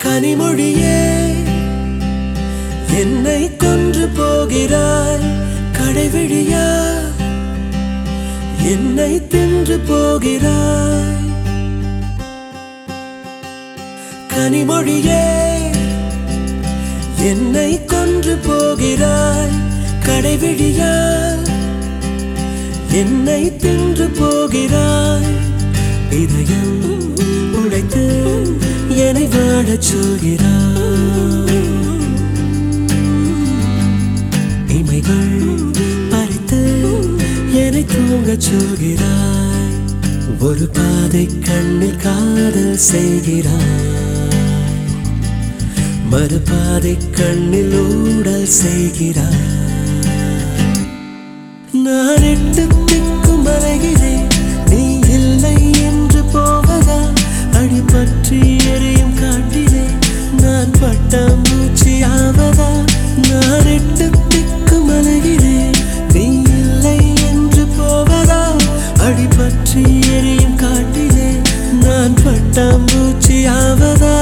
கனிமொழியே என்னை கொன்று போகிறாய் கடைவிழியா என்னை தின்று போகிறாய் கனிமொழியே என்னை கொன்று போகிறாய் கடைவிழியா என்னை தின்று போகிறாய் இதயம் உடைத்து என்னை வாழச் சொல்கிறாய் இமைகள் பறித்து என்னை தூங்கச் சொல்கிறாய் ஒரு பாதை கண்ணில் காதல் செய்கிறாய் மறுபாதை கண்ணில் ஊடல் செய்கிறாய் நான் எட்டு திக்கும் அலைகிறேன் நீ இல்லை என்று போவதா அடிபற்றி எரியும் காட்டிலே நான் பட்டாம்பூச்சி ஆவதா நான் எட்டு திக்கும் அலைகிறேன் நீ இல்லை என்று போவதா அடிபற்றி எரியும் காட்டிலே நான் பட்டாம்பூச்சி ஆவதா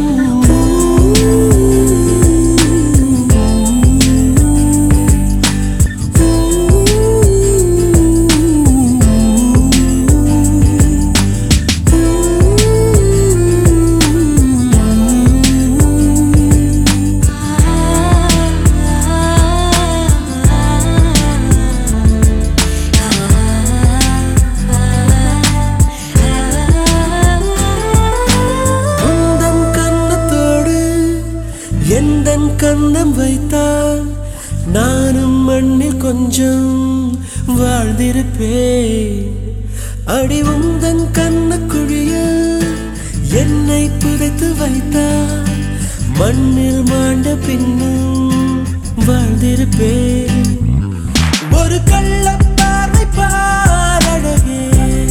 உந்தன் கன்னத்தோடு எந்தன் கண்ணம் வைத்தால் நானும் மண்ணில் கொஞ்சம் வாழ்ந்திருப்பேன் அடி உந்தன் கண்ணக்குழியில் என்னை புதைத்து வைத்தால் மண்ணில் மாண்ட பின்னும் வாழ்ந்திருப்பேன் ஒரு கள்ள பார்வை பாரழகே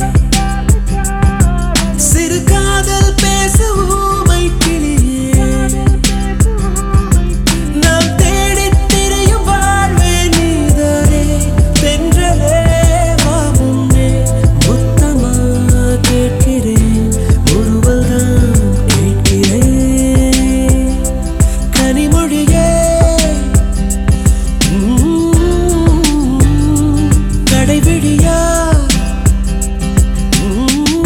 சிறு காதல் பேச ஊமை கிளியே நாம் தேடித் திரியும் வாழ்வே நீதானே தென்றலே வா முன்னே முத்தமா கேட்கிறேன் முறுவல்தான் கேட்கிறேன் கனிமொழியே உம், கடைவிழியா உம்,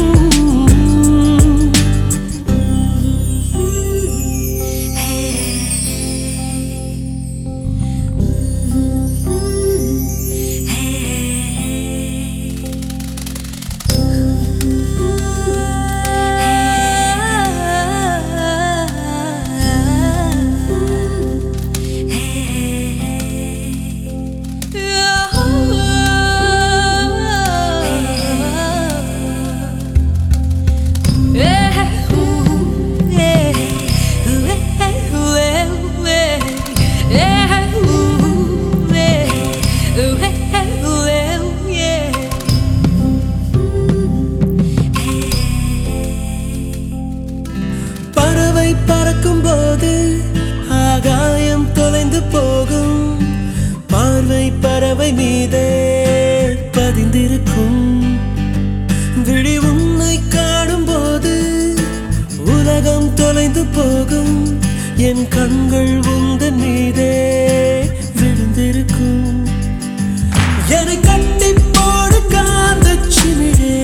பறவை பறக்கும் போது ஆகாயம் தொலைந்து போகும் பார்வை பறவை மீதே பதிந்திருக்கும் விழி உன்னை காணும் போது உலகம் தொலைந்து போகும் என் கண்கள் உந்தன் மீதே விழுந்திருக்கும் என்னை கட்டி போடு காந்த சிமிழே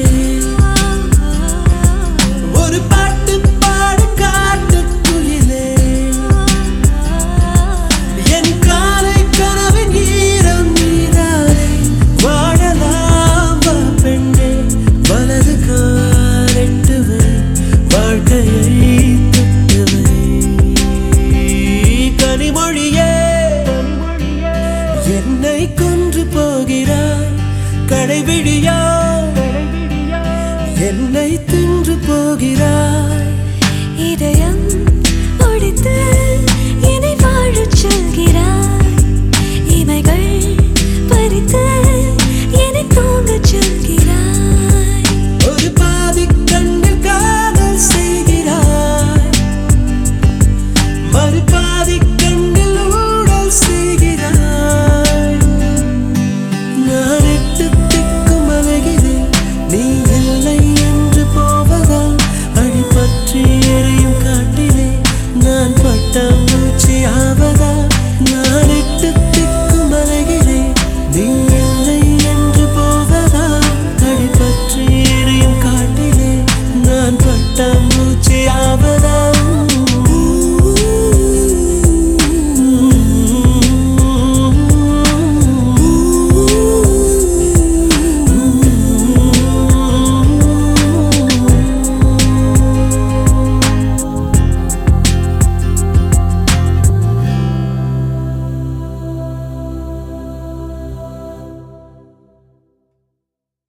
ஒரு பாட்டு பாடு காட்டு குயிலே என் காலை கனவின் ஈரம் நீரானே வாழலாம் வா பெண்ணே வலது காலெட்டுவை வாழ்க்கையை தொட்டுவை கனிமொழியே என்னை கொன்று போகிறாய் கடைவிழியா என்னை தின்று போகிறாய் இதயம் ஒடித்து என்னை வாழச் சொல்